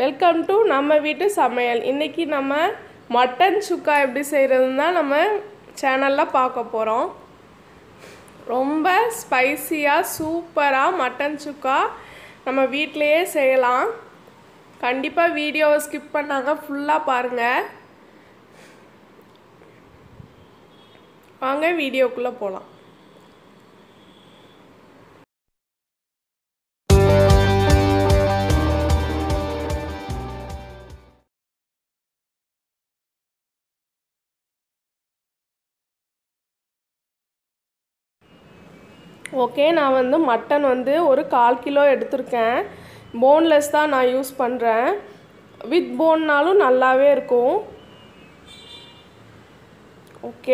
welcome to நம்ம வீட்டு சமையல் இன்றைக்கி நம்ம மட்டன் சுக்கா எப்படி செய்கிறதுன்னு தான் நம்ம சேனலில் பார்க்க போகிறோம் ரொம்ப ஸ்பைசியாக சூப்பராக மட்டன் சுக்கா நம்ம வீட்டிலையே செய்யலாம் கண்டிப்பாக வீடியோவை ஸ்கிப் பண்ணாங்க ஃபுல்லாக பாருங்கள் வாங்க வீடியோக்குள்ளே போகலாம் ஓகே நான் வந்து மட்டன் வந்து ஒரு கால் கிலோ எடுத்திருக்கேன் போன்லெஸ் தான் நான் யூஸ் பண்ணுறேன் வித் போன்னாலும் நல்லாவே இருக்கும் ஓகே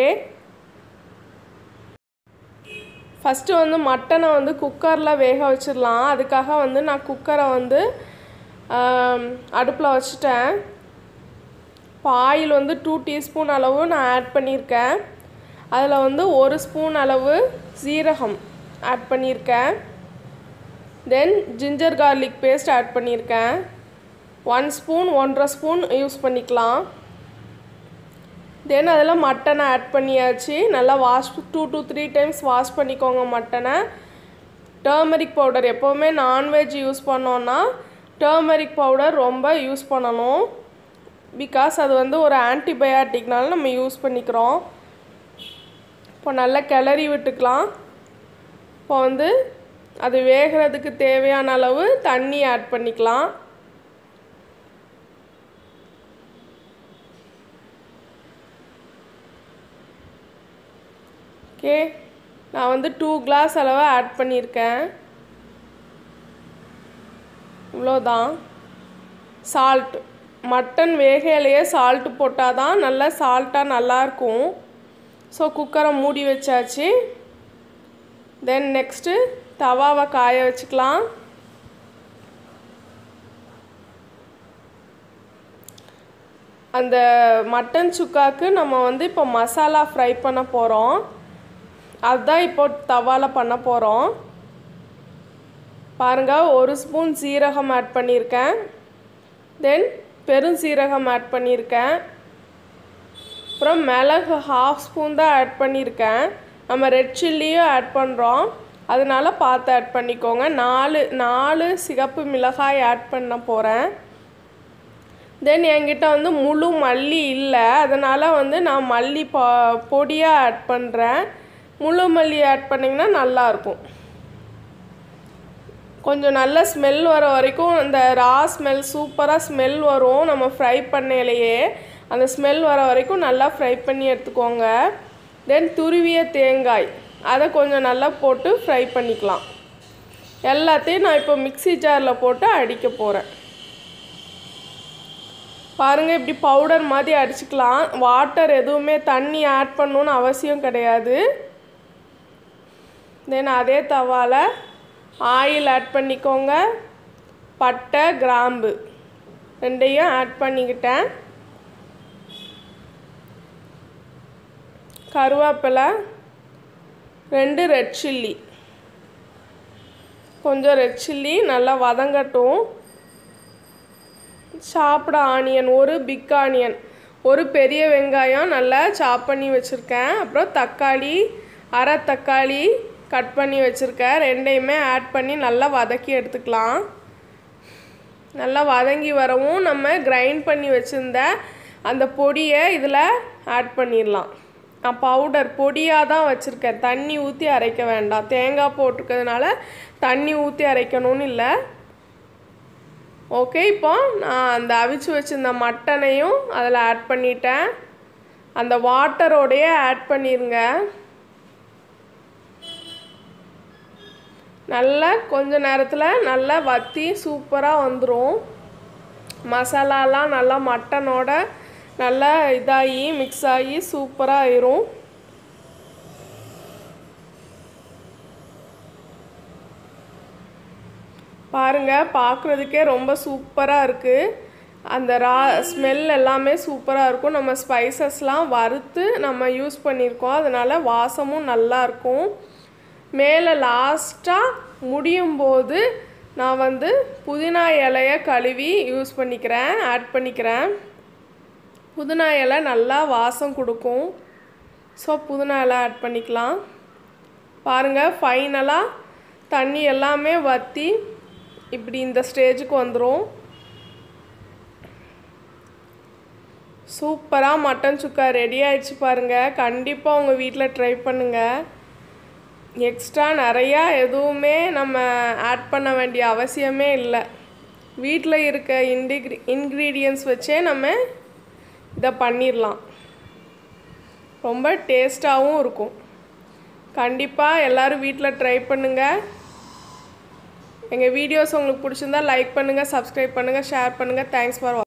ஃபஸ்ட்டு வந்து மட்டனை வந்து குக்கரில் வேக வச்சிடலாம் அதுக்காக வந்து நான் குக்கரை வந்து அடுப்பில் வச்சுட்டேன் இப்போ ஆயில் வந்து டூ டீஸ்பூன் அளவு நான் ஆட் பண்ணியிருக்கேன் அதில் வந்து ஒரு ஸ்பூன் அளவு சீரகம் ஆட் பண்ணியிருக்கேன் then ginger garlic paste add பண்ணியிருக்கேன் ஒன் ஸ்பூன் ஒன்றரை ஸ்பூன் யூஸ் பண்ணிக்கலாம் தென் அதில் மட்டனை ஆட் பண்ணியாச்சு நல்லா wash two two three times wash பண்ணிக்கோங்க மட்டனை டர்மரிக் பவுடர் எப்போவுமே நான்வெஜ் யூஸ் பண்ணோன்னா டர்மரிக் பவுடர் ரொம்ப யூஸ் பண்ணணும் பிகாஸ் அது வந்து ஒரு ஆன்டிபயாட்டிக்னால நம்ம யூஸ் பண்ணிக்கிறோம் இப்போ நல்லா கிளறி விட்டுக்கலாம் இப்போ வந்து அது வேகிறதுக்கு தேவையான அளவு தண்ணி ஆட் பண்ணிக்கலாம் ஓகே நான் வந்து டூ கிளாஸ் அளவு ஆட் பண்ணியிருக்கேன் இவ்வளோதான் சால்ட் மட்டன் வேகையிலேயே சால்ட்டு போட்டால் தான் நல்லா சால்ட்டாக நல்லாயிருக்கும் ஸோ குக்கரை மூடி வச்சாச்சு தென் நெக்ஸ்ட்டு தவாவை காய வச்சுக்கலாம் அந்த மட்டன் சுக்காக்கு நம்ம வந்து இப்போ மசாலா ஃப்ரை பண்ண போகிறோம் அதுதான் இப்போ தவாவில் பண்ண போகிறோம் பாருங்கள் ஒரு ஸ்பூன் சீரகம் ஆட் பண்ணியிருக்கேன் தென் பெருஞ்சீரகம் ஆட் பண்ணியிருக்கேன் அப்புறம் மிளகு ஹாஃப் ஸ்பூன் தான் ஆட் பண்ணியிருக்கேன் நம்ம ரெட் சில்லியும் ஆட் பண்ணுறோம் அதனால பார்த்து ஆட் பண்ணிக்கோங்க நாலு நாலு சிகப்பு மிளகாய் ஆட் பண்ண போகிறேன் தென் என்கிட்ட வந்து முழு மல்லி இல்லை அதனால் வந்து நான் மல்லி பொ பொடியாக ஆட் பண்ணுறேன் முழு மல்லி ஆட் பண்ணிங்கன்னா நல்லாயிருக்கும் கொஞ்சம் நல்ல ஸ்மெல் வர வரைக்கும் அந்த ரா ஸ்மெல் சூப்பராக ஸ்மெல் வரும் நம்ம ஃப்ரை பண்ணையிலையே அந்த ஸ்மெல் வர வரைக்கும் நல்லா ஃப்ரை பண்ணி எடுத்துக்கோங்க தென் துருவிய தேங்காய் அதை கொஞ்சம் நல்லா போட்டு ஃப்ரை பண்ணிக்கலாம் எல்லாத்தையும் நான் இப்போ மிக்சி ஜாரில் போட்டு அடிக்க போகிறேன் பாருங்கள் இப்படி பவுடர் மாதிரி அடிச்சுக்கலாம் வாட்டர் எதுவுமே தண்ணி ஆட் பண்ணணுன்னு அவசியம் கிடையாது தென் அதே தவாவில் ஆயில் ஆட் பண்ணிக்கோங்க பட்டை கிராம்பு ரெண்டையும் ஆட் பண்ணிக்கிட்டேன் கருவேப்பிலை ரெண்டு ரெட் சில்லி கொஞ்சம் ரெட் சில்லி நல்லா வதங்கட்டும் சாப்பிட ஆனியன் ஒரு பிக் ஆனியன் ஒரு பெரிய வெங்காயம் நல்லா சாப் பண்ணி வச்சுருக்கேன் அப்புறம் தக்காளி அரை தக்காளி கட் பண்ணி வச்சுருக்கேன் ரெண்டையுமே ஆட் பண்ணி நல்லா வதக்கி எடுத்துக்கலாம் நல்லா வதங்கி வரவும் நம்ம கிரைண்ட் பண்ணி வச்சுருந்த அந்த பொடியை இதில் ஆட் பண்ணிடலாம் நான் பவுடர் பொடியாக தான் வச்சுருக்கேன் தண்ணி ஊற்றி அரைக்க வேண்டாம் தேங்காய் போட்டிருக்கிறதுனால தண்ணி ஊற்றி அரைக்கணும்னு இல்லை ஓகே இப்போ நான் அந்த அவிச்சு வச்சுருந்த மட்டனையும் அதில் ஆட் பண்ணிட்டேன் அந்த வாட்டரோடையே ஆட் பண்ணிடுங்க நல்லா கொஞ்ச நேரத்தில் நல்லா வற்றி சூப்பராக வந்துடும் மசாலாலாம் நல்லா மட்டனோட நல்லா இதாகி மிக்ஸ் ஆகி சூப்பராக ஆயிரும் பாருங்கள் பார்க்குறதுக்கே ரொம்ப சூப்பராக இருக்குது அந்த ரா ஸ்மெல் எல்லாமே சூப்பராக இருக்கும் நம்ம ஸ்பைசஸ்லாம் வறுத்து நம்ம யூஸ் பண்ணியிருக்கோம் அதனால் வாசமும் நல்லா இருக்கும் மேலே லாஸ்ட்டாக முடியும் போது நான் வந்து புதினா இலைய கழுவி யூஸ் பண்ணிக்கிறேன் ஆட் பண்ணிக்கிறேன் புதினா இலை நல்லா வாசம் கொடுக்கும் ஸோ புதினா இலை ஆட் பண்ணிக்கலாம் பாருங்கள் ஃபைனலாக தண்ணி எல்லாமே வற்றி இப்படி இந்த ஸ்டேஜுக்கு வந்துடும் சூப்பராக மட்டன் சுக்கா ரெடி ஆயிடுச்சு பாருங்கள் கண்டிப்பாக உங்கள் வீட்டில் ட்ரை பண்ணுங்கள் எக்ஸ்ட்ரா நிறையா எதுவுமே நம்ம ஆட் பண்ண வேண்டிய அவசியமே இல்லை வீட்டில் இருக்க இன்டிகிரி இன்க்ரீடியன்ஸ் வச்சே நம்ம இதை பண்ணிடலாம் ரொம்ப டேஸ்ட்டாகவும் இருக்கும் கண்டிப்பாக எல்லோரும் வீட்டில் ட்ரை பண்ணுங்கள் எங்கள் வீடியோஸ் உங்களுக்கு பிடிச்சிருந்தா லைக் பண்ணுங்கள் சப்ஸ்கிரைப் பண்ணுங்கள் ஷேர் பண்ணுங்கள் தேங்க்ஸ் ஃபார்